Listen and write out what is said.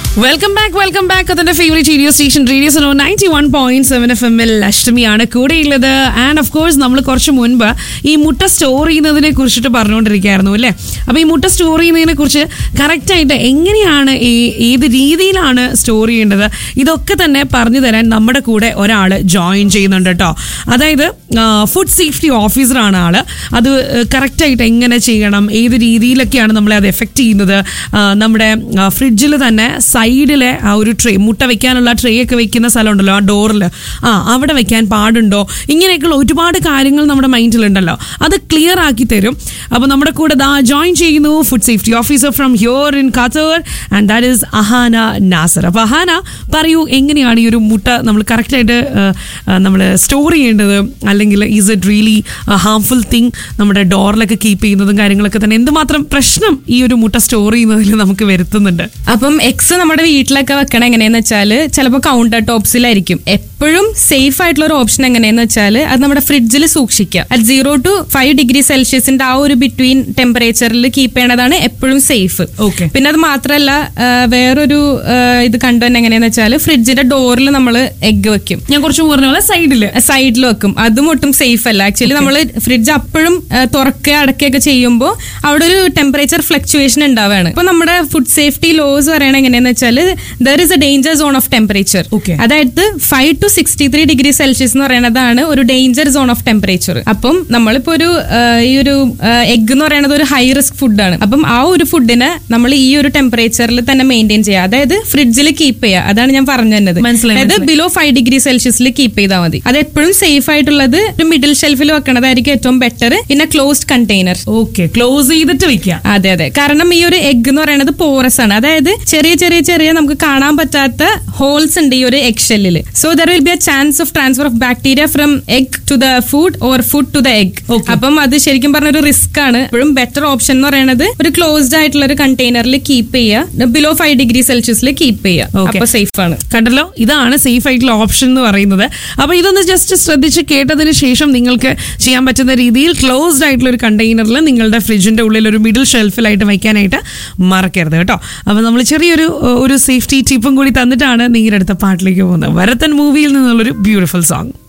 Welcome back welcome back അതിന്റെ favourite radio station radio സോ ninety one point seven F എമ്മിൽ അഷ്ടമിയാണ് കൂടെയുള്ളത് ആൻഡ് ഓഫ് കോഴ്സ് നമ്മൾ കുറച്ച് മുൻപ് ഈ മുട്ട സ്റ്റോർ ചെയ്യുന്നതിനെ കുറിച്ചിട്ട് പറഞ്ഞുകൊണ്ടിരിക്കുകയായിരുന്നു അല്ലേ അപ്പൊ ഈ മുട്ട സ്റ്റോർ ചെയ്യുന്നതിനെ കുറിച്ച് കറക്റ്റ് ആയിട്ട് എങ്ങനെയാണ് ഈ ഏത് രീതിയിലാണ് സ്റ്റോർ ചെയ്യേണ്ടത് ഇതൊക്കെ തന്നെ പറഞ്ഞു തരാൻ നമ്മുടെ കൂടെ ഒരാൾ ജോയിൻ ചെയ്യുന്നുണ്ട് കേട്ടോ അതായത് ഫുഡ് സേഫ്റ്റി ഓഫീസറാണ് ആള് അത് കറക്റ്റ് ആയിട്ട് എങ്ങനെ ചെയ്യണം ഏത് രീതിയിലൊക്കെയാണ് നമ്മളെ അത് എഫക്റ്റ് ചെയ്യുന്നത് ആ, നമ്മുടെ ഫ്രിഡ്ജിൽ തന്നെ സൈഡിലെ ആ ഒരു ട്രേ മുട്ട വെക്കാനുള്ള ട്രേ ഒക്കെ വെക്കുന്ന സ്ഥലമുണ്ടല്ലോ ആ ഡോറിൽ ആ അവിടെ വെക്കാൻ പാടുണ്ടോ ഇങ്ങനെയൊക്കെയുള്ള ഒരുപാട് കാര്യങ്ങൾ നമ്മുടെ മൈൻഡിലുണ്ടല്ലോ അത് ക്ലിയർ ആക്കി തരും അപ്പോൾ നമ്മുടെ കൂടെ ദാ ജോയിൻ ചെയ്യുന്നു food safety officer from here in Qatar and that is Ahana Nasar അപ്പോൾ അഹാന പറയൂ എങ്ങനെയാണ് ഈ ഒരു മുട്ട നമ്മൾ കറക്റ്റായിട്ട് നമ്മൾ സ്റ്റോർ ചെയ്യേണ്ടത് അല്ലെങ്കിൽ is it really harmful thing നമ്മുടെ ഡോറിലൊക്കെ കീപ്പ് ചെയ്യുന്നതും കാര്യങ്ങളൊക്കെ തന്നെ എന്തുമാത്രം പ്രശ്നം ഈ ഒരു മുട്ട സ്റ്റോർ ചെയ്യുന്നതിൽ നമുക്ക് വരുത്തുന്നുണ്ട് അപ്പം എക്സ് നമ്മുടെ വീട്ടിലൊക്കെ വെക്കണം എങ്ങനെയെന്ന് വെച്ചാൽ ചിലപ്പോൾ കൗണ്ടർ ടോപ്സിലായിരിക്കും എപ്പോഴും സേഫ് ആയിട്ടുള്ള ഒരു ഓപ്ഷൻ എങ്ങനെയെന്ന് വെച്ചാൽ അത് നമ്മുടെ ഫ്രിഡ്ജിൽ സൂക്ഷിക്കുക at zero to five degree സെൽഷ്യസിന്റെ ആ ഒരു ബിറ്റ്വീൻ ടെമ്പറേച്ചറിൽ കീപ്പ് ചെയ്യണതാണ് എപ്പോഴും സേഫ് Okay. പിന്നെ അത് മാത്രമല്ല ആ, വേറൊരു ആ, ഇത് കണ്ടു തന്നെ എങ്ങനെയാന്ന് വെച്ചാൽ ഫ്രിഡ്ജിന്റെ ഡോറിൽ നമ്മൾ എഗ് വെക്കും ഞാൻ കുറച്ച് പറഞ്ഞ പോലെ സൈഡിൽ സൈഡിൽ വെക്കും അതും ഒട്ടും സേഫ് അല്ല ആക്ച്വലി നമ്മൾ ഫ്രിഡ്ജ് അപ്പോഴും തുറക്കുക അടക്കുകയൊക്കെ ചെയ്യുമ്പോൾ അവിടെ ഒരു ടെമ്പറേച്ചർ ഫ്ലക്ച്വേഷൻ ഉണ്ടാവുകയാണ് ഇപ്പൊ നമ്മുടെ ഫുഡ് സേഫ്റ്റി ലോസ് പറയണ എങ്ങനെയാന്ന് വെച്ചാൽ there is a danger zone of temperature Okay. അതായത് five to sixty three degree Celsius എന്ന് പറയുന്നതാണ് ഒരു ഡേഞ്ചർ സോൺ ഓഫ് ടെമ്പറേച്ചർ അപ്പം നമ്മളിപ്പോ ഒരു ആ, ഈ ഒരു എഗ് എന്ന് പറയുന്നത് ഒരു ഹൈ റിസ്ക് ഫുഡാണ് അപ്പം ആ ഒരു ഫുഡിനെ നമ്മൾ ഈ ഒരു ടെമ്പറേച്ചറിൽ തന്നെ മെയിൻറ്റെയിൻ ചെയ്യുക അതായത് ഫ്രിഡ്ജിൽ കീപ്പ് ചെയ്യുക അതാണ് ഞാൻ പറഞ്ഞു തന്നത് മനസ്സിലായി, അതായത് ബിലോ ഫൈവ് ഡിഗ്രി സെൽഷ്യസിൽ കീപ്പ് ചെയ്താൽ മതി അത് എപ്പോഴും സേഫ് ആയിട്ടുള്ളത് ഒരു മിഡിൽ ഷെൽഫിൽ വെക്കണതായിരിക്കും ഏറ്റവും better in a closed container okay close ചെയ്തിട്ട് വെക്കാം അതെ അതെ കാരണം ഈ ഒരു എഗ് എന്ന് പറയുന്നത് പോറസ് ആണ് അതായത് ചെറിയ ചെറിയ ചെറിയ നമുക്ക് കാണാൻ പറ്റാത്ത ഹോൾസ് ഉണ്ട് ഈ ഒരു എഗ് ഷെല്ലിൽ so there will be a chance of transfer of bacteria from egg to the food or food to the egg Okay. അപ്പം അത് ശരിക്കും പറഞ്ഞ ഒരു റിസ്ക് ആണ് എപ്പോഴും ബെറ്റർ ഓപ്ഷൻ എന്ന് പറയുന്നത് ഒരു ക്ലോസ്ഡ് ആയിട്ടുള്ള ഒരു കണ്ടെയ്നറിൽ കീപ്പ് ചെയ്യുക ബിലോ ഫൈവ് ഡിഗ്രി സെൽഷ്യസിൽ കീപ്പ് ചെയ്യുക Okay. അപ്പൊ സേഫ് ആണ് കണ്ടല്ലോ ഇതാണ് സേഫ് ആയിട്ടുള്ള ഓപ്ഷൻ എന്ന് പറയുന്നത് അപ്പൊ ഇതൊന്ന് ജസ്റ്റ് ശ്രദ്ധിച്ച് കേട്ടതിന് ശേഷം നിങ്ങൾക്ക് ചെയ്യാൻ പറ്റുന്ന രീതിയിൽ ക്ലോസ്ഡ് ആയിട്ടുള്ള ഒരു കണ്ടെയ്നറിൽ നിങ്ങളുടെ ഫ്രിഡ്ജിന്റെ ഉള്ളിൽ ഒരു മിഡിൽ ഷെൽഫിലായിട്ട് വയ്ക്കാനായിട്ട് മറക്കരുത് കേട്ടോ അപ്പൊ നമ്മൾ ചെറിയൊരു ഏഹ്, ഒരു സേഫ്റ്റി ടിപ്പും കൂടി തന്നിട്ടാണ് നിങ്ങളുടെ അടുത്ത പാട്ടിലേക്ക് പോകുന്നത് വരത്തൻ മൂവിയിൽ നിന്നുള്ളൊരു ബ്യൂട്ടിഫുൾ സോങ്